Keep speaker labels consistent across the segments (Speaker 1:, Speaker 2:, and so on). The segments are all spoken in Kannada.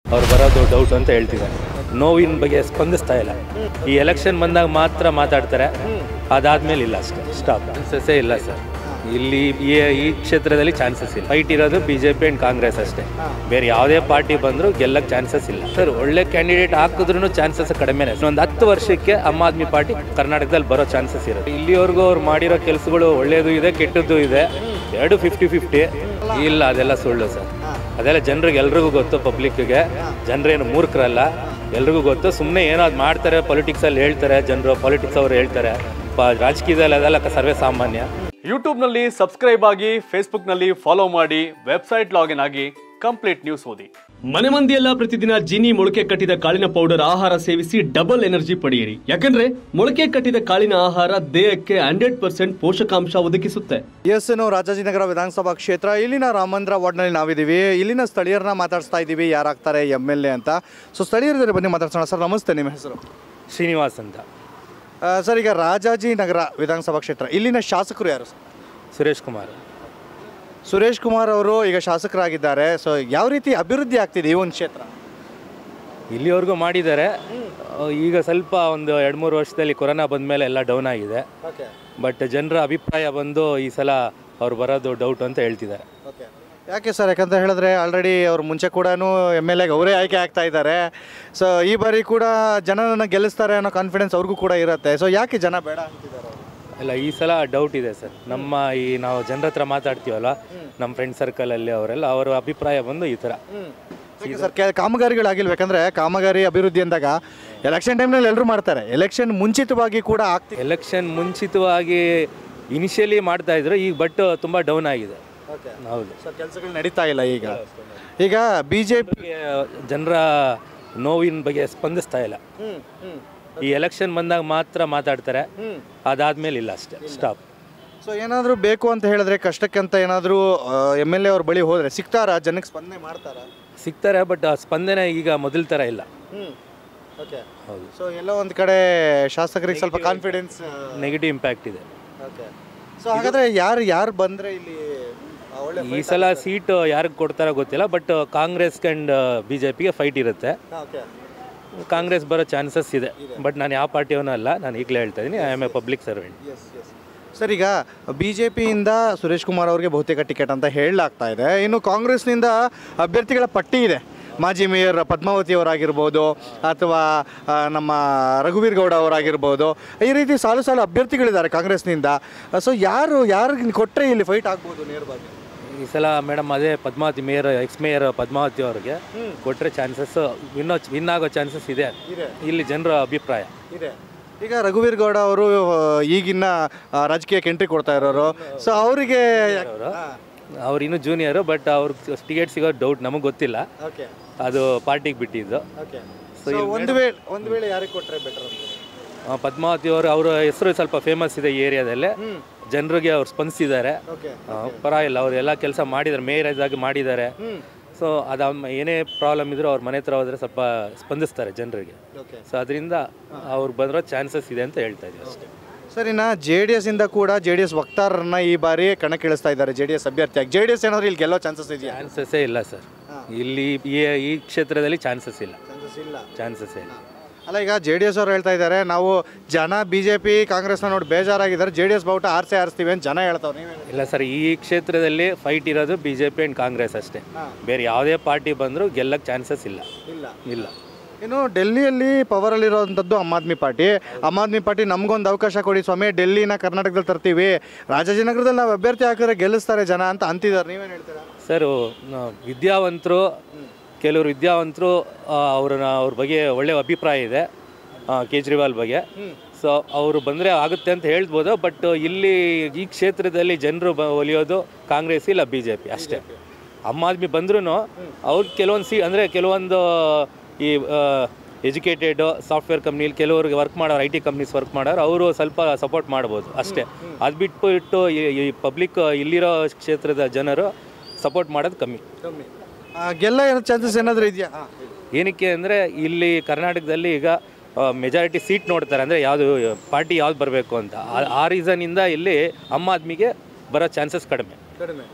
Speaker 1: ಅವ್ರು ಬರೋದು ಡೌಟ್ ಅಂತ ಹೇಳ್ತಿದ್ದಾರೆ ನೋವಿನ ಬಗ್ಗೆ ಸ್ಪಂದಿಸ್ತಾ ಇಲ್ಲ ಈ ಎಲೆಕ್ಷನ್ ಬಂದಾಗ ಮಾತ್ರ ಮಾತಾಡ್ತಾರೆ ಅದಾದ್ಮೇಲೆ ಇಲ್ಲ ಅಷ್ಟೇ ಸ್ಟಾಪ್ ಚಾನ್ಸಸ್ಸೇ ಇಲ್ಲ ಸರ್ ಇಲ್ಲಿ ಈ ಈ ಕ್ಷೇತ್ರದಲ್ಲಿ ಚಾನ್ಸಸ್ ಇಲ್ಲ ಫೈಟ್ ಇರೋದು B J P and Congress ಅಷ್ಟೇ ಬೇರೆ ಯಾವುದೇ ಪಾರ್ಟಿ ಬಂದರೂ ಗೆಲ್ಲಕ್ಕೆ ಚಾನ್ಸಸ್ ಇಲ್ಲ ಸರ್ ಒಳ್ಳೆ ಕ್ಯಾಂಡಿಡೇಟ್ ಹಾಕಿದ್ರು ಚಾನ್ಸಸ್ ಕಡಿಮೆನೆ ಒಂದು ಹತ್ತು ವರ್ಷಕ್ಕೆ ಆಮ್ ಆದ್ಮಿ ಪಾರ್ಟಿ ಕರ್ನಾಟಕದಲ್ಲಿ ಬರೋ ಚಾನ್ಸಸ್ ಇರುತ್ತೆ ಇಲ್ಲಿವರೆಗೂ ಅವ್ರು ಮಾಡಿರೋ ಕೆಲಸಗಳು ಒಳ್ಳೆಯದು ಇದೆ ಕೆಟ್ಟದ್ದು ಇದೆ ಎರಡು ಫಿಫ್ಟಿ ಫಿಫ್ಟಿ ಇಲ್ಲ ಅದೆಲ್ಲ ಸುಳ್ಳು ಸರ್ ಅದೆಲ್ಲ ಜನರಿಗೆ ಎಲ್ರಿಗೂ ಗೊತ್ತು ಪಬ್ಲಿಕ್ಗೆ ಜನರೇನು ಮೂರ್ಖರಲ್ಲ ಎಲ್ರಿಗೂ ಗೊತ್ತು ಸುಮ್ಮನೆ ಏನೋ ಅದು ಮಾಡ್ತಾರೆ ಪೊಲಿಟಿಕ್ಸಲ್ಲಿ ಹೇಳ್ತಾರೆ ಜನರು ಪಾಲಿಟಿಕ್ಸ್ ಅವರು ಹೇಳ್ತಾರೆ ಪ ರಾಜಕೀಯದಲ್ಲಿ ಅದೆಲ್ಲ ಸರ್ವೇ ಸಾಮಾನ್ಯ
Speaker 2: ಯೂಟ್ಯೂಬ್ನಲ್ಲಿ ಸಬ್ಸ್ಕ್ರೈಬ್ ಆಗಿ ಫೇಸ್ಬುಕ್ನಲ್ಲಿ ಫಾಲೋ ಮಾಡಿ ವೆಬ್ಸೈಟ್ ಲಾಗಿನ್ ಆಗಿ ಕಂಪ್ಲೀಟ್ ನ್ಯೂಸ್ ಓದಿ
Speaker 3: ಮನೆ ಮಂದಿಯೆಲ್ಲ ಪ್ರತಿದಿನ ಜೀನಿ ಮೊಳಕೆ ಕಟ್ಟಿದ ಕಾಳಿನ ಪೌಡರ್ ಆಹಾರ ಸೇವಿಸಿ ಡಬಲ್ ಎನರ್ಜಿ ಪಡೆಯಿರಿ ಯಾಕಂದ್ರೆ ಮೊಳಕೆ ಕಟ್ಟಿದ ಕಾಳಿನ ಆಹಾರ ದೇಹಕ್ಕೆ ಹಂಡ್ರೆಡ್ ಪರ್ಸೆಂಟ್ ಪೋಷಕಾಂಶ ಒದಗಿಸುತ್ತೆ
Speaker 4: ಎಸ್ ನಾವು ರಾಜಾಜಿನಗರ ವಿಧಾನಸಭಾ ಕ್ಷೇತ್ರ ಇಲ್ಲಿನ ರಾಮಂದ್ರ ವಾರ್ಡ್ನಲ್ಲಿ ನಾವಿದ್ದೀವಿ ಇಲ್ಲಿನ ಸ್ಥಳೀಯರನ್ನ ಮಾತಾಡ್ಸ್ತಾ ಇದ್ದೀವಿ ಯಾರಾಗ್ತಾರೆ ಎಮ್ ಎಲ್ ಎ ಅಂತ ಸೊ ಸ್ಥಳೀಯರಿದ್ದಾರೆ ಬನ್ನಿ ಮಾತಾಡ್ಸೋಣ ಸರ್ ನಮಸ್ತೆ ನಿಮ್ಮ ಹೆಸರು
Speaker 1: ಶ್ರೀನಿವಾಸ್ ಅಂತ
Speaker 4: ಆ, ಸರ್ ಈಗ ರಾಜಾಜಿನಗರ ವಿಧಾನಸಭಾ ಕ್ಷೇತ್ರ ಇಲ್ಲಿನ ಶಾಸಕರು ಯಾರು ಸರ್
Speaker 1: ಸುರೇಶ್ ಕುಮಾರ್
Speaker 4: ಸುರೇಶ್ ಕುಮಾರ್ ಅವರು ಈಗ ಶಾಸಕರಾಗಿದ್ದಾರೆ ಸೊ ಯಾವ ರೀತಿ ಅಭಿವೃದ್ಧಿ ಆಗ್ತಿದೆ ಈ ಒಂದು ಕ್ಷೇತ್ರ
Speaker 1: ಇಲ್ಲಿವರೆಗೂ ಮಾಡಿದ್ದಾರೆ ಅಹ್, ಈಗ ಸ್ವಲ್ಪ ಒಂದು ಎರಡು ಮೂರು ವರ್ಷದಲ್ಲಿ ಕೊರೋನಾ ಬಂದಮೇಲೆ ಎಲ್ಲ ಡೌನ್ ಆಗಿದೆ
Speaker 4: ಓಕೆ
Speaker 1: ಬಟ್ ಜನರ ಅಭಿಪ್ರಾಯ ಬಂದು ಈ ಸಲ ಅವ್ರು ಬರೋದು ಡೌಟ್ ಅಂತ ಹೇಳ್ತಿದ್ದಾರೆ
Speaker 4: ಓಕೆ ಯಾಕೆ ಸರ್ ಯಾಕಂತ ಹೇಳಿದ್ರೆ ಆಲ್ರೆಡಿ ಅವ್ರು ಮುಂಚೆ ಕೂಡ ಎಮ್ ಎಲ್ ಎಗೆ ಅವರೇ ಆಯ್ಕೆ ಆಗ್ತಾ ಇದ್ದಾರೆ ಸೊ ಈ ಬಾರಿ ಕೂಡ ಜನನನ್ನು ಗೆಲ್ಲಿಸ್ತಾರೆ ಅನ್ನೋ ಕಾನ್ಫಿಡೆನ್ಸ್ ಅವ್ರಿಗೂ ಕೂಡ ಇರುತ್ತೆ ಸೊ ಯಾಕೆ ಜನ ಬೇಡ ಅಂತಿದ್ದಾರೆ ಅವ್ರು?
Speaker 1: ಇಲ್ಲ ಈ ಸಲ ಡೌಟ್ ಇದೆ ಸರ್ ನಮ್ಮ ಈ ನಾವು ಜನರ ಹತ್ರ ಮಾತಾಡ್ತೀವಲ್ಲ ನಮ್ಮ ಫ್ರೆಂಡ್ ಸರ್ಕಲಲ್ಲಿ ಅವರೆಲ್ಲ ಅವರ ಅಭಿಪ್ರಾಯ ಬಂದು ಈ ಥರ
Speaker 4: ಯಾಕೆ ಸರ್ ಕೆ ಕಾಮಗಾರಿಗಳಾಗಿಲ್ವ ಯಾಕಂದ್ರೆ ಕಾಮಗಾರಿ ಅಭಿವೃದ್ಧಿ ಅಂದಾಗ ಎಲೆಕ್ಷನ್ ಟೈಮ್ನಲ್ಲಿ ಎಲ್ಲರೂ ಮಾಡ್ತಾರೆ ಎಲೆಕ್ಷನ್ ಮುಂಚಿತವಾಗಿ ಕೂಡ ಆಗ್ತಿ
Speaker 1: ಎಲೆಕ್ಷನ್ ಮುಂಚಿತವಾಗಿ ಇನಿಷಿಯಲಿ ಮಾಡ್ತಾ ಇದ್ರು ಈಗ ಬಟ್ ತುಂಬ ಡೌನ್ ಆಗಿದೆ
Speaker 4: ಓಕೆ
Speaker 1: ಹೌದು
Speaker 4: ಸರ್ ಕೆಲಸಗಳು ನಡೀತಾ ಇಲ್ಲ ಈಗ ಈಗ ಬಿ ಜೆ ಪಿ
Speaker 1: ಜನರ ನೋವಿನ ಬಗ್ಗೆ ಸ್ಪಂದಿಸ್ತಾ ಇಲ್ಲ ಈ ಎಲೆಕ್ಷನ್ ಬಂದಾಗ ಮಾತ್ರ ಮಾತಾಡ್ತಾರೆ ಅದಾದ್ಮೇಲೆ ಇಲ್ಲ ಅಷ್ಟೇ ಸ್ಟಾಪ್
Speaker 4: ಸೊ ಏನಾದರೂ ಬೇಕು ಅಂತ ಹೇಳಿದ್ರೆ ಕಷ್ಟಕ್ಕೆ ಅಂತ ಏನಾದರೂ ಎಮ್ ಎಲ್ ಎ ಅವ್ರ ಬಳಿ ಹೋದರೆ ಸಿಗ್ತಾರಾ ಜನಕ್ಕೆ ಸ್ಪಂದನೆ ಮಾಡ್ತಾರಾ
Speaker 1: ಸಿಗ್ತಾರೆ ಬಟ್ ಆ ಸ್ಪಂದನೆ ಈಗ ಮೊದಲ ಥರ ಇಲ್ಲ
Speaker 4: ಓಕೆ
Speaker 1: ಹೌದು
Speaker 4: ಸೊ ಎಲ್ಲೋ ಒಂದು ಕಡೆ ಶಾಸಕರಿಗೆ ಸ್ವಲ್ಪ ಕಾನ್ಫಿಡೆನ್ಸ್
Speaker 1: ನೆಗೆಟಿವ್ ಇಂಪ್ಯಾಕ್ಟ್ ಇದೆ
Speaker 4: ಓಕೆ ಸೊ ಹಾಗಾದ್ರೆ ಯಾರು ಯಾರು ಬಂದರೆ ಇಲ್ಲಿ ಆ, ಒಳ್ಳೆ
Speaker 1: ಈ ಸಲ ಸೀಟ್ ಯಾರಿಗೆ ಕೊಡ್ತಾರೋ ಗೊತ್ತಿಲ್ಲ but Congress and B J ಪಿಗೆ ಫೈಟ್ ಇರುತ್ತೆ
Speaker 4: ಓಕೆ
Speaker 1: ಕಾಂಗ್ರೆಸ್ ಬರೋ ಚಾನ್ಸಸ್ ಇದೆ ಬಟ್ ನಾನು ಯಾವ ಪಾರ್ಟಿಯವನೂ ಅಲ್ಲ ನಾನು ಈಗಲೇ ಹೇಳ್ತಾ ಇದ್ದೀನಿ I am a public servant
Speaker 4: yes yes sir ಈಗ ಬಿ ಜೆ ಪಿಯಿಂದ ಸುರೇಶ್ ಕುಮಾರ್ ಅವರಿಗೆ ಬಹುತೇಕ ಟಿಕೆಟ್ ಅಂತ ಹೇಳಲಾಗ್ತಾ ಇದೆ ಇನ್ನು ಕಾಂಗ್ರೆಸ್ನಿಂದ ಅಭ್ಯರ್ಥಿಗಳ ಪಟ್ಟಿ ಇದೆ ಮಾಜಿ ಮೇಯರ್ ಪದ್ಮಾವತಿ ಅವರಾಗಿರ್ಬೋದು ಅಥವಾ ಆ, ನಮ್ಮ ರಘುವೀರ್ ಗೌಡ ಅವರಾಗಿರ್ಬೋದು ಈ ರೀತಿ ಸಾಲು ಸಾಲು ಅಭ್ಯರ್ಥಿಗಳಿದ್ದಾರೆ ಕಾಂಗ್ರೆಸ್ನಿಂದ ಸೊ ಯಾರು ಯಾರಿಗೆ ಕೊಟ್ಟರೆ ಇಲ್ಲಿ ಫೈಟ್ ಆಗ್ಬೋದು ನೇರವಾಗಿ
Speaker 1: ಈ ಸಲ ಮೇಡಮ್ ಅದೇ Padmavati mayor ex mayor Padmavati ಅವ್ರಿಗೆ ಕೊಟ್ಟರೆ ಚಾನ್ಸಸ್ ವಿನ್ನೋ ವಿನ್ ಆಗೋ ಚಾನ್ಸಸ್ ಇದೆ ಇಲ್ಲಿ ಜನರ ಅಭಿಪ್ರಾಯ
Speaker 4: ಇದೆ ಈಗ ರಘುವೀರ್ ಗೌಡ ಅವರು ಈಗಿನ ಆ, ರಾಜಕೀಯಕ್ಕೆ ಎಂಟ್ರಿ ಕೊಡ್ತಾ ಇರೋರು ಸೊ ಅವರಿಗೆ
Speaker 1: ಅವ್ರು ಇನ್ನೂ ಜೂನಿಯರು ಬಟ್ ಅವ್ರಿಗೆ ಟಿಕೆಟ್ ಸಿಗೋ ಡೌಟ್ ನಮಗೆ ಗೊತ್ತಿಲ್ಲ
Speaker 4: ಓಕೆ
Speaker 1: ಅದು ಪಾರ್ಟಿಗೆ ಬಿಟ್ಟಿದ್ದು
Speaker 4: ಓಕೆ ಸೊ ಒಂದು ವೇಳೆ ಒಂದು ವೇಳೆ ಯಾರಿಗೆ ಕೊಟ್ಟರೆ ಬೆಟರ್ ಅಂತ
Speaker 1: ಆ, ಪದ್ಮಾವತಿ ಅವರು ಅವರ ಹೆಸರು ಸ್ವಲ್ಪ ಫೇಮಸ್ ಇದೆ ಈ ಏರಿಯಾದಲ್ಲೇ ಜನರಿಗೆ ಅವ್ರು ಸ್ಪಂದಿಸಿದ್ದಾರೆ
Speaker 4: ಓಕೆ
Speaker 1: ಆ, ಪರವಾಗಿಲ್ಲ ಅವ್ರು ಎಲ್ಲ ಕೆಲಸ ಮಾಡಿದ್ದಾರೆ ಮೇಯರ್ ಆಗಿ ಮಾಡಿದ್ದಾರೆ ಸೊ ಅದು ಏನೇ ಪ್ರಾಬ್ಲಮ್ ಇದ್ರೂ ಅವ್ರ ಮನೆ ಹತ್ರ ಹೋದ್ರೆ ಸ್ವಲ್ಪ ಸ್ಪಂದಿಸ್ತಾರೆ ಜನರಿಗೆ
Speaker 4: ಓಕೆ
Speaker 1: ಸೊ ಅದರಿಂದ ಅವ್ರು ಬಂದಿರೋ ಚಾನ್ಸಸ್ ಇದೆ ಅಂತ ಹೇಳ್ತಾ ಇದ್ದೀವಿ ಅಷ್ಟೇ
Speaker 4: ಸರ್ ಇನ್ನು ಜೆ ಡಿ ಎಸ್ ಇಂದ ಕೂಡ ಜೆ ಡಿ ಎಸ್ ವಕ್ತಾರರನ್ನ ಈ ಬಾರಿ ಕಣಕ್ಕಿಳಿಸ್ತಾ ಇದ್ದಾರೆ ಜೆ ಡಿ ಎಸ್ ಅಭ್ಯರ್ಥಿಯಾಗಿ ಜೆ ಡಿ ಎಸ್ ಏನಾದರೂ ಇಲ್ಲಿ ಗೆಲ್ಲೋ ಚಾನ್ಸಸ್ ಇದೆಯಾ
Speaker 1: ಚಾನ್ಸಸ್ಸೇ ಇಲ್ಲ ಸರ್ ಇಲ್ಲಿ ಈ ಈ ಕ್ಷೇತ್ರದಲ್ಲಿ ಚಾನ್ಸಸ್ ಇಲ್ಲ
Speaker 4: ಚಾನ್ಸಸ್ ಇಲ್ಲ
Speaker 1: ಚಾನ್ಸಸ್ ಇಲ್ಲ
Speaker 4: ಅಲ್ಲ ಈಗ ಜೆ ಡಿ ಎಸ್ ಅವ್ರು ಹೇಳ್ತಾ ಇದ್ದಾರೆ ನಾವು ಜನ ಬಿ ಜೆ ಪಿ ಕಾಂಗ್ರೆಸ್ನ ನೋಡಿ ಬೇಜಾರಾಗಿದ್ದಾರೆ ಜೆ ಡಿ ಎಸ್ ಬಾವುಟ ಆರ್ಸೆ ಆರಿಸ್ತೀವಿ ಅಂತ ಜನ ಹೇಳ್ತಾವ್ರು ನೀವೇ
Speaker 1: ಇಲ್ಲ ಸರ್ ಈ ಕ್ಷೇತ್ರದಲ್ಲಿ ಫೈಟ್ ಇರೋದು B J P and Congress ಅಷ್ಟೇ ಬೇರೆ ಯಾವುದೇ ಪಾರ್ಟಿ ಬಂದರೂ ಗೆಲ್ಲಕ್ಕೆ ಚಾನ್ಸಸ್ ಇಲ್ಲ
Speaker 4: ಇಲ್ಲ
Speaker 1: ಇಲ್ಲ
Speaker 4: ಇನ್ನು ಡೆಲ್ಲಿಯಲ್ಲಿ ಪವರಲ್ಲಿರೋವಂಥದ್ದು ಆಮ್ ಆದ್ಮಿ ಪಾರ್ಟಿ ಆಮ್ ಆದ್ಮಿ ಪಾರ್ಟಿ ನಮಗೊಂದು ಅವಕಾಶ ಕೊಡಿ ಸ್ವಾಮಿ ಡೆಲ್ಲಿನ ಕರ್ನಾಟಕದಲ್ಲಿ ತರ್ತೀವಿ ರಾಜಾಜಿನಗರದಲ್ಲಿ ನಾವು ಅಭ್ಯರ್ಥಿ ಹಾಕಿದ್ರೆ ಗೆಲ್ಲಿಸ್ತಾರೆ ಜನ ಅಂತ ಅಂತಿದ್ದಾರೆ ನೀವೇನು ಹೇಳ್ತೀರಾ
Speaker 1: ಸರ್ ವಿದ್ಯಾವಂತರು ಕೆಲವರು ವಿದ್ಯಾವಂತರು ಅವ್ರನ್ನ ಅವ್ರ ಬಗ್ಗೆ ಒಳ್ಳೆಯ ಅಭಿಪ್ರಾಯ ಇದೆ ಆ, ಕೇಜ್ರಿವಾಲ್ ಬಗ್ಗೆ ಸೊ ಅವರು ಬಂದರೆ ಆಗುತ್ತೆ ಅಂತ ಹೇಳ್ಬೋದು ಬಟ್ ಇಲ್ಲಿ ಈ ಕ್ಷೇತ್ರದಲ್ಲಿ ಜನರು ಬ ಒಲಿಯೋದು ಕಾಂಗ್ರೆಸ್ ಇಲ್ಲ ಬಿ ಜೆ ಪಿ ಅಷ್ಟೇ ಆಮ್ ಆದ್ಮಿ ಬಂದ್ರೂ ಅವ್ರು ಕೆಲವೊಂದು ಸಿ ಅಂದರೆ ಕೆಲವೊಂದು ಈ ಎಜುಕೇಟೆಡ್ ಸಾಫ್ಟ್ವೇರ್ ಕಂಪ್ನಿಲಿ ಕೆಲವ್ರಿಗೆ ವರ್ಕ್ ಮಾಡೋರು ಐ ಟಿ ಕಂಪ್ನೀಸ್ ವರ್ಕ್ ಮಾಡೋರು ಅವರು ಸ್ವಲ್ಪ ಸಪೋರ್ಟ್ ಮಾಡ್ಬೋದು ಅಷ್ಟೇ ಅದು ಬಿಟ್ಬಿಟ್ಟು ಈ- ಈ ಪಬ್ಲಿಕ್ ಇಲ್ಲಿರೋ ಕ್ಷೇತ್ರದ ಜನರು ಸಪೋರ್ಟ್ ಮಾಡೋದು ಕಮ್ಮಿ
Speaker 4: ಗೆಲ್ಲ ಏನೋ ಚಾನ್ಸಸ್ ಏನಾದರೂ ಇದೆಯಾ
Speaker 1: ಏನಕ್ಕೆ ಅಂದರೆ ಇಲ್ಲಿ ಕರ್ನಾಟಕದಲ್ಲಿ ಈಗ ಮೆಜಾರಿಟಿ ಸೀಟ್ ನೋಡ್ತಾರೆ ಅಂದರೆ ಯಾವುದು ಪಾರ್ಟಿ ಯಾವ್ದು ಬರಬೇಕು ಅಂತ ಆ- ಆ ರೀಸನಿಂದ ಇಲ್ಲಿ ಆಮ್ ಆದ್ಮಿಗೆ ಬರೋ ಚಾನ್ಸಸ್ ಕಡಿಮೆ
Speaker 4: ಕಡಿಮೆ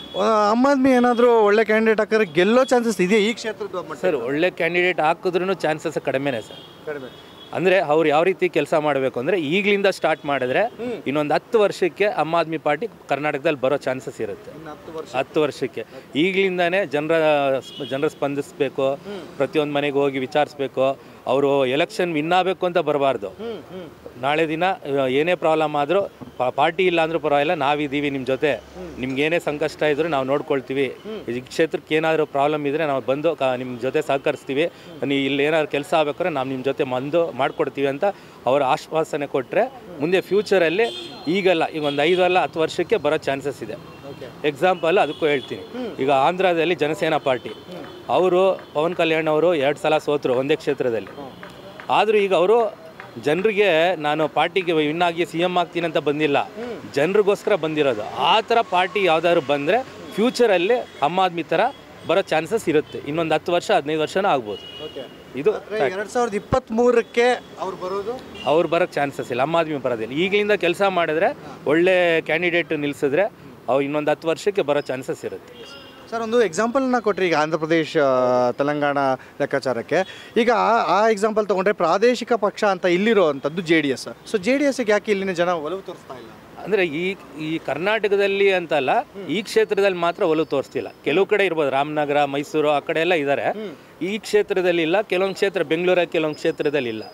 Speaker 4: ಆ, ಆಮ್ ಆದ್ಮಿ ಏನಾದರೂ ಒಳ್ಳೆ ಕ್ಯಾಂಡಿಡೇಟ್ ಹಾಕಿದ್ರೆ ಗೆಲ್ಲೋ ಚಾನ್ಸಸ್ ಇದೆಯಾ ಈ ಕ್ಷೇತ್ರದ ಮಟ್ಟ
Speaker 1: ಸರ್ ಒಳ್ಳೆ ಕ್ಯಾಂಡಿಡೇಟ್ ಹಾಕಿದ್ರೂ ಚಾನ್ಸಸ್ ಕಡಿಮೆನೇ ಸರ್
Speaker 4: ಕಡಿಮೆ
Speaker 1: ಅಂದರೆ ಅವ್ರು ಯಾವ ರೀತಿ ಕೆಲಸ ಮಾಡಬೇಕು ಅಂದರೆ ಈಗಲಿಂದ ಸ್ಟಾರ್ಟ್ ಮಾಡಿದ್ರೆ ಇನ್ನೊಂದು ಹತ್ತು ವರ್ಷಕ್ಕೆ ಆಮ್ ಆದ್ಮಿ ಪಾರ್ಟಿ ಕರ್ನಾಟಕದಲ್ಲಿ ಬರೋ ಚಾನ್ಸಸ್ ಇರುತ್ತೆ
Speaker 4: ಇನ್ನು ಹತ್ತು ವರ್ಷ
Speaker 1: ಹತ್ತು ವರ್ಷಕ್ಕೆ ಈಗಲಿಂದಾನೇ ಜನರ ಜನರ ಸ್ಪಂದಿಸಬೇಕು ಪ್ರತಿಯೊಂದು ಮನೆಗೆ ಹೋಗಿ ವಿಚಾರಿಸ್ಬೇಕು ಅವರು ಎಲೆಕ್ಷನ್ ವಿನ್ ಆಗಬೇಕು ಅಂತ ಬರಬಾರ್ದು ನಾಳೆ ದಿನ ಆ, ಏನೇ ಪ್ರಾಬ್ಲಮ್ ಆದರೂ ಪಾರ್ಟಿ ಇಲ್ಲ ಅಂದ್ರೂ ಪರವಾಗಿಲ್ಲ ನಾವಿದ್ದೀವಿ ನಿಮ್ಮ ಜೊತೆ ನಿಮ್ಗೆ ಏನೇ ಸಂಕಷ್ಟ ಇದ್ರೂ ನಾವು ನೋಡ್ಕೊಳ್ತೀವಿ ಈ ಕ್ಷೇತ್ರಕ್ಕೆ ಏನಾದರೂ ಪ್ರಾಬ್ಲಮ್ ಇದ್ದರೆ ನಾವು ಬಂದು ಕ ನಿಮ್ಮ ಜೊತೆ ಸಹಕರಿಸ್ತೀವಿ ನೀವು ಇಲ್ಲಿ ಏನಾದ್ರು ಕೆಲಸ ಆಗ್ಬೇಕಾದ್ರೆ ನಾವು ನಿಮ್ಮ ಜೊತೆ ಬಂದು ಮಾಡಿಕೊಡ್ತೀವಿ ಅಂತ ಅವರ ಆಶ್ವಾಸನೆ ಕೊಟ್ಟರೆ ಮುಂದೆ ಫ್ಯೂಚರಲ್ಲಿ ಈಗಲ್ಲ ಈಗ ಒಂದು ಐದು ಅಲ್ಲ ಹತ್ತು ವರ್ಷಕ್ಕೆ ಬರೋ ಚಾನ್ಸಸ್ ಇದೆ ಎಕ್ಸಾಂಪಲ್ ಅದಕ್ಕೂ ಹೇಳ್ತೀನಿ ಈಗ ಆಂಧ್ರದಲ್ಲಿ ಜನಸೇನಾ ಪಾರ್ಟಿ ಅವರು ಪವನ್ ಕಲ್ಯಾಣ್ ಅವರು ಎರಡು ಸಲ ಸೋತರು ಒಂದೇ ಕ್ಷೇತ್ರದಲ್ಲಿ ಆದರೂ ಈಗ ಅವರು ಜನರಿಗೆ ನಾನು ಪಾರ್ಟಿಗೆ ವಿನ್ ಆಗಿ ಸಿ ಎಮ್ ಆಗ್ತೀನಿ ಅಂತ ಬಂದಿಲ್ಲ ಜನರಿಗೋಸ್ಕರ ಬಂದಿರೋದು ಆ ಥರ ಪಾರ್ಟಿ ಯಾವ್ದಾದ್ರು ಬಂದರೆ ಫ್ಯೂಚರಲ್ಲಿ ಆಮ್ ಆದ್ಮಿ ಥರ ಬರೋ ಚಾನ್ಸಸ್ ಇರುತ್ತೆ ಇನ್ನೊಂದು ಹತ್ತು ವರ್ಷ ಹದಿನೈದು ವರ್ಷನೂ ಆಗ್ಬೋದು ಇದು
Speaker 4: ಎರಡು ಸಾವಿರದ ಇಪ್ಪತ್ತ್ಮೂರಕ್ಕೆ ಅವ್ರು ಬರೋದು
Speaker 1: ಅವ್ರು ಬರೋಕ್ಕೆ ಚಾನ್ಸಸ್ ಇಲ್ಲ ಆಮ್ ಆದ್ಮಿ ಬರೋದಿಲ್ಲ ಈಗಲಿಂದ ಕೆಲಸ ಮಾಡಿದ್ರೆ ಒಳ್ಳೆ ಕ್ಯಾಂಡಿಡೇಟ್ ನಿಲ್ಲಿಸಿದ್ರೆ ಅವು ಇನ್ನೊಂದು ಹತ್ತು ವರ್ಷಕ್ಕೆ ಬರೋ ಚಾನ್ಸಸ್ ಇರುತ್ತೆ
Speaker 4: ಸರ್ ಒಂದು ಎಕ್ಸಾಂಪಲ್ನ ಕೊಟ್ಟರೆ ಈಗ ಆಂಧ್ರ ಪ್ರದೇಶ್ ಆ, ತೆಲಂಗಾಣ ಲೆಕ್ಕಾಚಾರಕ್ಕೆ ಈಗ ಆ- ಆ ಎಕ್ಸಾಂಪಲ್ ತೊಗೊಂಡ್ರೆ ಪ್ರಾದೇಶಿಕ ಪಕ್ಷ ಅಂತ ಇಲ್ಲಿರೋ ಅಂಥದ್ದು J D S so J D ಎಸ್ಗೆ ಯಾಕೆ ಇಲ್ಲಿನ ಜನ ಒಲವು ತೋರಿಸ್ತಾ ಇಲ್ಲ
Speaker 1: ಅಂದರೆ ಈ ಈ ಕರ್ನಾಟಕದಲ್ಲಿ ಅಂತಲ್ಲ ಈ ಕ್ಷೇತ್ರದಲ್ಲಿ ಮಾತ್ರ ಒಲವು ತೋರಿಸ್ತಿಲ್ಲ ಕೆಲವು ಕಡೆ ಇರ್ಬೋದು ರಾಮನಗರ ಮೈಸೂರು ಆ ಕಡೆ ಎಲ್ಲ ಇದ್ದಾರೆ ಈ ಕ್ಷೇತ್ರದಲ್ಲಿ ಇಲ್ಲ ಕೆಲವೊಂದು ಕ್ಷೇತ್ರ ಬೆಂಗಳೂರಲ್ಲಿ ಕೆಲವೊಂದು ಕ್ಷೇತ್ರದಲ್ಲಿ ಇಲ್ಲ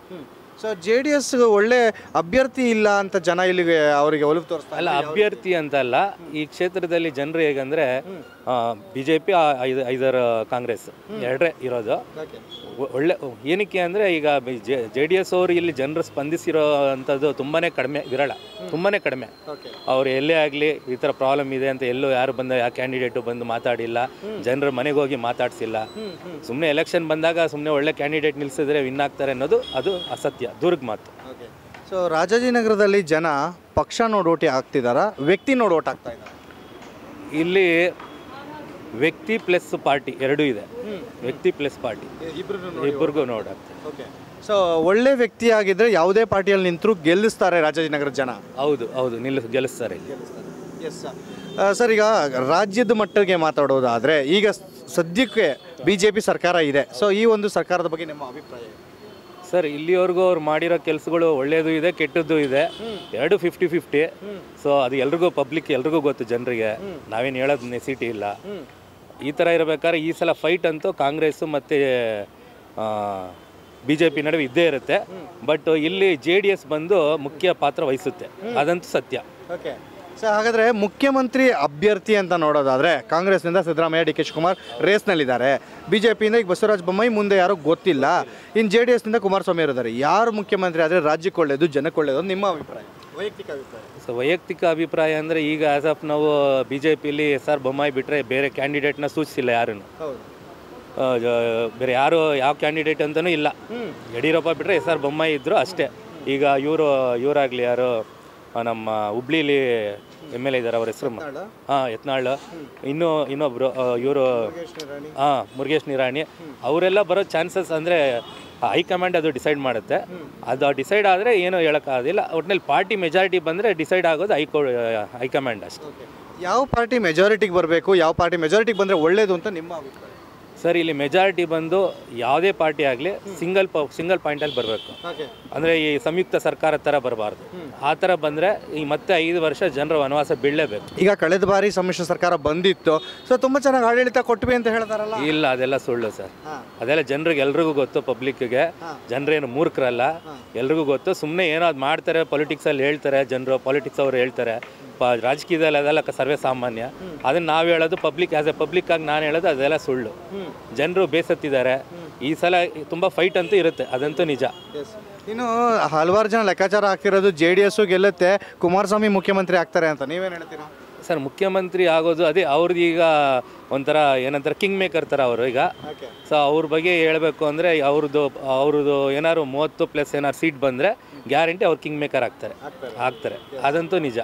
Speaker 4: ಸೊ ಜೆ ಡಿ ಎಸ್ ಒಳ್ಳೆ ಅಭ್ಯರ್ಥಿ ಇಲ್ಲ ಅಂತ ಜನ ಇಲ್ಲಿಗೆ ಅವರಿಗೆ ಒಲವು ತೋರಿಸ್ತಾ
Speaker 1: ಅಲ್ಲ ಅಭ್ಯರ್ಥಿ ಅಂತಲ್ಲ ಈ ಕ್ಷೇತ್ರದಲ್ಲಿ ಜನರು ಹೇಗಂದ್ರೆ ಬಿ ಜೆ ಪಿ ಐದರ ಕಾಂಗ್ರೆಸ್ ಎರಡೇ ಇರೋದು ಒ- ಒಳ್ಳೆ ಏನಕ್ಕೆ ಅಂದರೆ ಈಗ ಜೆ ಡಿ ಎಸ್ ಅವರು ಇಲ್ಲಿ ಜನರು ಸ್ಪಂದಿಸಿರೋ ಅಂಥದ್ದು ತುಂಬಾ ಕಡಿಮೆ ವಿರಳ ತುಂಬಾ ಕಡಿಮೆ ಅವ್ರು ಎಲ್ಲೇ ಆಗಲಿ ಈ ಥರ ಪ್ರಾಬ್ಲಮ್ ಇದೆ ಅಂತ ಎಲ್ಲೂ ಯಾರು ಬಂದ ಯಾವ ಕ್ಯಾಂಡಿಡೇಟು ಬಂದು ಮಾತಾಡಿಲ್ಲ ಜನರ ಮನೆಗೆ ಹೋಗಿ ಮಾತಾಡ್ಸಿಲ್ಲ ಸುಮ್ಮನೆ ಎಲೆಕ್ಷನ್ ಬಂದಾಗ ಸುಮ್ಮನೆ ಒಳ್ಳೆ ಕ್ಯಾಂಡಿಡೇಟ್ ನಿಲ್ಸಿದ್ರೆ ವಿನ್ ಆಗ್ತಾರೆ ಅನ್ನೋದು ಅದು ಅಸತ್ಯ ದುರ್ಗ್ ಮಾತು
Speaker 4: ಸೊ ರಾಜಾಜಿನಗರದಲ್ಲಿ ಜನ ಪಕ್ಷ ನೋಡಿ ಓಟಿ ಹಾಕ್ತಿದಾರ ವ್ಯಕ್ತಿ ನೋಡಿ ಓಟ್ ಹಾಕ್ತಾ ಇದ್ದಾರೆ
Speaker 1: ಇಲ್ಲಿ ವ್ಯಕ್ತಿ ಪ್ಲಸ್ ಪಾರ್ಟಿ ಎರಡೂ ಇದೆ ವ್ಯಕ್ತಿ ಪ್ಲಸ್ ಪಾರ್ಟಿ ಇಬ್ಬರಿಗೂ ನೋಡಾಗ್ತದೆ
Speaker 4: ಓಕೆ ಸೊ ಒಳ್ಳೆ ವ್ಯಕ್ತಿ ಆಗಿದ್ರೆ ಯಾವುದೇ ಪಾರ್ಟಿಯಲ್ಲಿ ನಿಂತರೂ ಗೆಲ್ಲಿಸ್ತಾರೆ ರಾಜಾಜಿನಗರದ ಜನ
Speaker 1: ಹೌದು ಹೌದು ನಿಲ್ಲಿಸ್ ಗೆಲ್ಲಿಸ್ತಾರೆ ಇಲ್ಲಿ
Speaker 4: ಎಸ್ ಸರ್ ಈಗ ರಾಜ್ಯದ ಮಟ್ಟಿಗೆ ಮಾತಾಡೋದಾದರೆ ಈಗ ಸದ್ಯಕ್ಕೆ ಬಿ ಜೆ ಪಿ ಸರ್ಕಾರ ಇದೆ ಸೊ ಈ ಒಂದು ಸರ್ಕಾರದ ಬಗ್ಗೆ ನಿಮ್ಮ ಅಭಿಪ್ರಾಯ ಏನು?
Speaker 1: ಸರ್ ಇಲ್ಲಿವರೆಗೂ ಅವ್ರು ಮಾಡಿರೋ ಕೆಲಸಗಳು ಒಳ್ಳೆಯದು ಇದೆ ಕೆಟ್ಟದ್ದು ಇದೆ ಎರಡು ಫಿಫ್ಟಿ ಫಿಫ್ಟಿ ಸೊ ಅದು ಎಲ್ರಿಗೂ ಪಬ್ಲಿಕ್ ಎಲ್ರಿಗೂ ಗೊತ್ತು ಜನರಿಗೆ ನಾವೇನು ಹೇಳೋದು ನೆಸಿಟಿ ಇಲ್ಲ ಈ ಥರ ಇರಬೇಕಾದ್ರೆ ಈ ಸಲ ಫೈಟ್ ಅಂತೂ ಕಾಂಗ್ರೆಸ್ಸು ಮತ್ತು ಬಿ ಜೆ ಪಿ ನಡುವೆ ಇದ್ದೇ ಇರುತ್ತೆ ಬಟ್ ಇಲ್ಲಿ ಜೆ ಡಿ ಎಸ್ ಬಂದು ಮುಖ್ಯ ಪಾತ್ರ ವಹಿಸುತ್ತೆ ಅದಂತೂ ಸತ್ಯ
Speaker 4: ಓಕೆ ಸೊ ಹಾಗಾದರೆ ಮುಖ್ಯಮಂತ್ರಿ ಅಭ್ಯರ್ಥಿ ಅಂತ ನೋಡೋದಾದರೆ ಕಾಂಗ್ರೆಸ್ನಿಂದ ಸಿದ್ದರಾಮಯ್ಯ ಡಿ ಕೆ ಶಿವಕುಮಾರ್ ರೇಸ್ನಲ್ಲಿದ್ದಾರೆ ಬಿ ಜೆ ಪಿಯಿಂದ ಈಗ ಬಸವರಾಜ ಬೊಮ್ಮಾಯಿ ಮುಂದೆ ಯಾರೋ ಗೊತ್ತಿಲ್ಲ ಇನ್ನು ಜೆ ಡಿ ಎಸ್ನಿಂದ ಕುಮಾರಸ್ವಾಮಿ ಇದ್ದಾರೆ ಯಾರು ಮುಖ್ಯಮಂತ್ರಿ ಆದರೆ ರಾಜ್ಯಕ್ಕೆ ಒಳ್ಳೆಯದು ಜನಕ್ಕೆ ಒಳ್ಳೆಯದು ಅಂತ ನಿಮ್ಮ ಅಭಿಪ್ರಾಯ ವೈಯಕ್ತಿಕ ಅಭಿಪ್ರಾಯ
Speaker 1: ಸೊ ವೈಯಕ್ತಿಕ ಅಭಿಪ್ರಾಯ ಅಂದರೆ ಈಗ ಆಸ್ ಆಫ್ ನಾವು ಬಿ ಜೆ ಪಿಲಿ ಎಸ್ ಆರ್ ಬೊಮ್ಮಾಯಿ ಬಿಟ್ಟರೆ ಬೇರೆ ಕ್ಯಾಂಡಿಡೇಟ್ನ ಸೂಚಿಸಿಲ್ಲ ಯಾರನ್ನು
Speaker 4: ಹೌದು
Speaker 1: ಆ, ಜ- ಬೇರೆ ಯಾರು ಯಾವ ಕ್ಯಾಂಡಿಡೇಟ್ ಅಂತಲೂ ಇಲ್ಲ ಯಡಿಯೂರಪ್ಪ ಬಿಟ್ಟರೆ ಎಸ್ ಆರ್ ಬೊಮ್ಮಾಯಿ ಇದ್ದರು ಅಷ್ಟೇ ಈಗ ಇವರು ಇವರಾಗಲಿ ಯಾರು ಆ, ನಮ್ಮ ಹುಬ್ಳಿಲಿ ಎಮ್ ಎಲ್ ಎ ಇದ್ದಾರೆ ಅವ್ರ ಹೆಸರು ಹಾಂ ಯತ್ನಾಳ್ ಇನ್ನೂ ಇನ್ನೊಬ್ರು ಇವರು ಹಾಂ ಮುರುಗೇಶ್ ನಿರಾಣಿ ಅವರೆಲ್ಲ ಬರೋ ಚಾನ್ಸಸ್ ಅಂದರೆ ಹೈಕಮಾಂಡ್ ಅದು ಡಿಸೈಡ್ ಮಾಡುತ್ತೆ ಅದು ಡಿಸೈಡ್ ಆದರೆ ಏನೂ ಹೇಳೋಕ್ಕಾಗೋದಿಲ್ಲ ಒಟ್ಟಿನಲ್ಲಿ ಪಾರ್ಟಿ ಮೆಜಾರಿಟಿ ಬಂದರೆ ಡಿಸೈಡ್ ಆಗೋದು ಹೈಕೋ ಹೈಕಮಾಂಡ್ ಅಷ್ಟೇ
Speaker 4: ಯಾವ ಪಾರ್ಟಿ ಮೆಜಾರಿಟಿಗೆ ಬರಬೇಕು ಯಾವ ಪಾರ್ಟಿ ಮೆಜಾರಿಟಿಗೆ ಬಂದರೆ ಒಳ್ಳೆಯದು ಅಂತ ನಿಮ್ಮ ಅಭಿಪ್ರಾಯ
Speaker 1: ಸರ್ ಇಲ್ಲಿ ಮೆಜಾರಿಟಿ ಬಂದು ಯಾವುದೇ ಪಾರ್ಟಿ ಆಗಲಿ ಸಿಂಗಲ್ ಪ ಸಿಂಗಲ್ ಪಾಯಿಂಟಲ್ಲಿ ಬರಬೇಕು
Speaker 4: ಓಕೆ
Speaker 1: ಅಂದರೆ ಈ ಸಂಯುಕ್ತ ಸರ್ಕಾರ ಥರ ಬರಬಾರ್ದು ಆ ಥರ ಬಂದರೆ ಈ ಮತ್ತೆ ಐದು ವರ್ಷ ಜನರ ವನವಾಸ ಬೀಳಲೇಬೇಕು
Speaker 4: ಈಗ ಕಳೆದ ಬಾರಿ ಸಮ್ಮಿಶ್ರ ಸರ್ಕಾರ ಬಂದಿತ್ತು ಸೊ ತುಂಬ ಚೆನ್ನಾಗಿ ಆಡಳಿತ ಕೊಟ್ವಿ ಅಂತ ಹೇಳ್ತಾರಲ್ಲ
Speaker 1: ಇಲ್ಲ ಅದೆಲ್ಲ ಸುಳ್ಳು ಸರ್
Speaker 4: ಹಾಂ
Speaker 1: ಅದೆಲ್ಲ ಜನರಿಗೆ ಎಲ್ರಿಗೂ ಗೊತ್ತು ಪಬ್ಲಿಕ್ಗೆ ಜನರೇನು ಮೂರ್ಖರಲ್ಲ ಎಲ್ರಿಗೂ ಗೊತ್ತು ಸುಮ್ಮನೆ ಏನೋ ಅದು ಮಾಡ್ತಾರೆ ಪೊಲಿಟಿಕ್ಸಲ್ಲಿ ಹೇಳ್ತಾರೆ ಜನರು ಪಾಲಿಟಿಕ್ಸ್ ಅವರು ಹೇಳ್ತಾರೆ ಪ ರಾಜಕೀಯದಲ್ಲಿ ಅದೆಲ್ಲ ಕ- ಸರ್ವೇ ಸಾಮಾನ್ಯ ಅದನ್ನು ನಾವು ಹೇಳೋದು ಪಬ್ಲಿಕ್ ಆ್ಯಸ್ ಎ ಪಬ್ಲಿಕ್ ಆಗಿ ನಾನು ಹೇಳೋದು ಅದೆಲ್ಲ ಸುಳ್ಳು ಜನರು ಬೇಸತ್ತಿದ್ದಾರೆ ಈ ಸಲ ತುಂಬ ಫೈಟ್ ಅಂತೂ ಇರುತ್ತೆ ಅದಂತೂ ನಿಜ
Speaker 4: ಇನ್ನು ಹಲವಾರು ಜನ ಲೆಕ್ಕಾಚಾರ ಹಾಕಿರೋದು ಜೆ ಡಿ ಎಸ್ಸು ಗೆಲ್ಲುತ್ತೆ ಕುಮಾರಸ್ವಾಮಿ ಮುಖ್ಯಮಂತ್ರಿ ಆಗ್ತಾರೆ ಅಂತ ನೀವೇನು ಹೇಳ್ತೀರಾ
Speaker 1: ಸರ್ ಮುಖ್ಯಮಂತ್ರಿ ಆಗೋದು ಅದೇ ಅವ್ರದ್ದು ಈಗ ಒಂಥರ ಏನಂತಾರೆ ಕಿಂಗ್ ಮೇಕರ್ ಥರ ಅವರು ಈಗ
Speaker 4: ಓಕೆ
Speaker 1: ಸೊ ಅವ್ರ ಬಗ್ಗೆ ಹೇಳಬೇಕು ಅಂದರೆ ಅವ್ರದ್ದು ಅವ್ರದ್ದು ಏನಾದ್ರು ಮೂವತ್ತು ಪ್ಲಸ್ ಏನಾದ್ರು ಸೀಟ್ ಬಂದರೆ ಗ್ಯಾರಂಟಿ ಅವ್ರು ಕಿಂಗ್ ಮೇಕರ್ ಆಗ್ತಾರೆ ಆಗ್ತಾರೆ ಅದಂತೂ ನಿಜ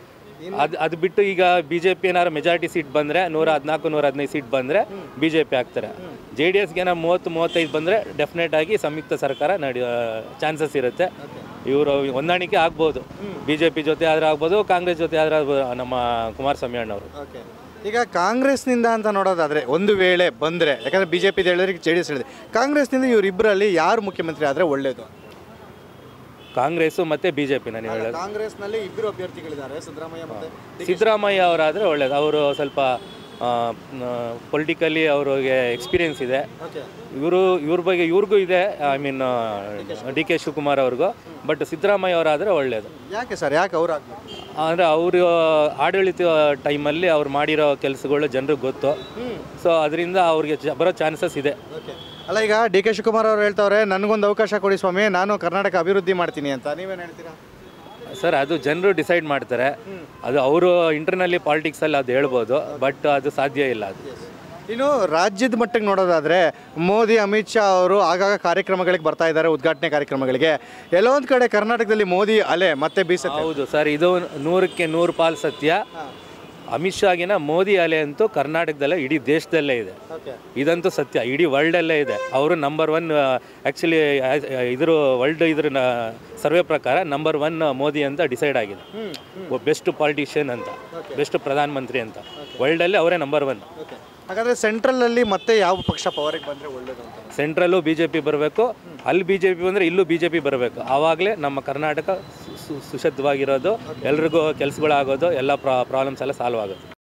Speaker 1: ಅದು ಅದು ಬಿಟ್ಟು ಈಗ ಬಿ ಜೆ ಪಿ ಏನಾದ್ರು ಮೆಜಾರಿಟಿ ಸೀಟ್ ಬಂದರೆ ನೂರ ಹದಿನಾಲ್ಕು ನೂರ ಹದಿನೈದು ಸೀಟ್ ಬಂದರೆ ಬಿ ಜೆ ಪಿ ಆಗ್ತಾರೆ ಜೆ ಡಿ ಎಸ್ಗೆ ಏನಾರು ಮೂವತ್ತು ಮೂವತ್ತೈದು ಬಂದರೆ ಡೆಫಿನೆಟ್ ಆಗಿ ಸಂಯುಕ್ತ ಸರ್ಕಾರ ನಡಿ ಚಾನ್ಸಸ್ ಇರುತ್ತೆ ಇವರು ಹೊಂದಾಣಿಕೆ ಆಗ್ಬೋದು ಬಿ ಜೆ ಪಿ ಜೊತೆ ಆದ್ರೆ ಆಗ್ಬೋದು ಕಾಂಗ್ರೆಸ್ ಜೊತೆ ಆದ್ರೆ ಆಗ್ಬೋದು ನಮ್ಮ ಕುಮಾರಸ್ವಾಮಿ ಅಣ್ಣವರು
Speaker 4: ಓಕೆ ಈಗ ಕಾಂಗ್ರೆಸ್ನಿಂದ ಅಂತ ನೋಡೋದಾದ್ರೆ ಒಂದು ವೇಳೆ ಬಂದರೆ ಯಾಕಂದರೆ ಬಿ ಜೆ ಪಿ ಹೇಳಿದ್ರೆ ಜೆ ಡಿ ಎಸ್ ಹೇಳಿದೆ ಕಾಂಗ್ರೆಸ್ನಿಂದ ಇವರಿಬ್ಬರಲ್ಲಿ ಯಾರು ಮುಖ್ಯಮಂತ್ರಿ ಆದರೆ ಒಳ್ಳೆಯದು
Speaker 1: ಕಾಂಗ್ರೆಸ್ಸು ಮತ್ತು ಬಿ ಜೆ ಪಿ ನಾನು ಹೇಳೋದು
Speaker 4: ಕಾಂಗ್ರೆಸ್ನಲ್ಲಿ ಇಬ್ಬರು ಅಭ್ಯರ್ಥಿಗಳಿದ್ದಾರೆ ಸಿದ್ದರಾಮಯ್ಯ ಮತ್ತು
Speaker 1: ಸಿದ್ದರಾಮಯ್ಯ ಅವರಾದರೆ ಒಳ್ಳೇದು ಅವರು ಸ್ವಲ್ಪ ಪೊಲಿಟಿಕಲಿ ಅವ್ರಿಗೆ ಎಕ್ಸ್ಪೀರಿಯನ್ಸ್ ಇದೆ
Speaker 4: ಓಕೆ
Speaker 1: ಇವರು ಇವ್ರ ಬಗ್ಗೆ ಇವ್ರಿಗೂ ಇದೆ I mean D K Shivakumar ಅವ್ರಿಗೂ ಬಟ್ ಸಿದ್ದರಾಮಯ್ಯ ಅವರಾದರೆ ಒಳ್ಳೆಯದು
Speaker 4: ಯಾಕೆ ಸರ್ ಯಾಕೆ ಅವ್ರು ಆಗ್ಬೇಕು
Speaker 1: ಅಂದರೆ ಅವರು ಆಡಳಿತ ಟೈಮಲ್ಲಿ ಅವ್ರು ಮಾಡಿರೋ ಕೆಲಸಗಳು ಜನರಿಗೆ ಗೊತ್ತು ಸೊ ಅದರಿಂದ ಅವ್ರಿಗೆ ಜ- ಬರೋ ಚಾನ್ಸಸ್ ಇದೆ
Speaker 4: ಓಕೆ ಅಲ್ಲ ಈಗ ಡಿ ಕೆ ಶಿವಕುಮಾರ್ ಅವರು ಹೇಳ್ತಾವ್ರೆ ನನಗೊಂದು ಅವಕಾಶ ಕೊಡಿ ಸ್ವಾಮಿ ನಾನು ಕರ್ನಾಟಕ ಅಭಿವೃದ್ಧಿ ಮಾಡ್ತೀನಿ ಅಂತ ನೀವೇನು ಹೇಳ್ತೀರಾ
Speaker 1: ಸರ್ ಅದು ಜನರು ಡಿಸೈಡ್ ಮಾಡ್ತಾರೆ ಅದು ಅವರು ಇಂಟರ್ನಲ್ಲಿ ಪಾಲಿಟಿಕ್ಸಲ್ಲಿ ಅದು ಹೇಳ್ಬೋದು ಬಟ್ ಅದು ಸಾಧ್ಯ ಇಲ್ಲ ಅದು
Speaker 4: ಇನ್ನು ರಾಜ್ಯದ ಮಟ್ಟಿಗೆ ನೋಡೋದಾದ್ರೆ ಮೋದಿ ಅಮಿತ್ ಶಾ ಅವರು ಆಗಾಗ ಕಾರ್ಯಕ್ರಮಗಳಿಗೆ ಬರ್ತಾ ಇದ್ದಾರೆ ಉದ್ಘಾಟನೆ ಕಾರ್ಯಕ್ರಮಗಳಿಗೆ ಎಲ್ಲೋ ಒಂದು ಕಡೆ ಕರ್ನಾಟಕದಲ್ಲಿ ಮೋದಿ ಅಲೆ ಮತ್ತೆ ಬೀಸುತ್ತೆ
Speaker 1: ಹೌದು ಸರ್ ಇದು ನೂರಕ್ಕೆ ನೂರು ಪಾಲು ಸತ್ಯ ಅಮಿತ್ ಶಾಗಿನ ಮೋದಿ ಅಲೆ ಅಂತೂ ಕರ್ನಾಟಕದಲ್ಲೇ ಇಡೀ ದೇಶದಲ್ಲೇ ಇದೆ
Speaker 4: ಓಕೆ
Speaker 1: ಇದಂತೂ ಸತ್ಯ ಇಡೀ ವರ್ಲ್ಡಲ್ಲೇ ಇದೆ ಅವರು ನಂಬರ್ ಒನ್ ಆ್ಯಕ್ಚುಲಿ ಇದ್ರ ವರ್ಲ್ಡ್ ಇದ್ರ ಸರ್ವೆ ಪ್ರಕಾರ ನಂಬರ್ ಒನ್ ಮೋದಿ ಅಂತ ಡಿಸೈಡ್ ಆಗಿದೆ ಬೆಸ್ಟ್ ಪಾಲಿಟಿಷಿಯನ್ ಅಂತ ಬೆಸ್ಟ್ ಪ್ರಧಾನಮಂತ್ರಿ ಅಂತ ವರ್ಲ್ಡಲ್ಲೇ ಅವರೇ ನಂಬರ್ ಒನ್
Speaker 4: ಓಕೆ ಹಾಗಾದ್ರೆ ಸೆಂಟ್ರಲಲ್ಲಿ ಮತ್ತೆ ಯಾವ ಪಕ್ಷ ಪವರಿಗೆ ಬಂದರೆ ಒಳ್ಳೇದು ಅಂತ
Speaker 1: ಸೆಂಟ್ರಲ್ಲೂ ಬಿ ಜೆ ಪಿ ಬರಬೇಕು ಅಲ್ಲಿ ಬಿ ಜೆ ಪಿ ಬಂದರೆ ಇಲ್ಲೂ ಬಿ ಜೆ ಪಿ ಬರಬೇಕು ಆವಾಗಲೇ ನಮ್ಮ ಕರ್ನಾಟಕ ಸು- ಸುಶುದ್ಧವಾಗಿರೋದು ಎಲ್ರಿಗೂ ಕೆಲಸಗಳಾಗೋದು ಎಲ್ಲ ಪ್ರಾಬ್ಲಮ್ಸ್ ಎಲ್ಲ ಸಾಲ್ವ್ ಆಗೋದು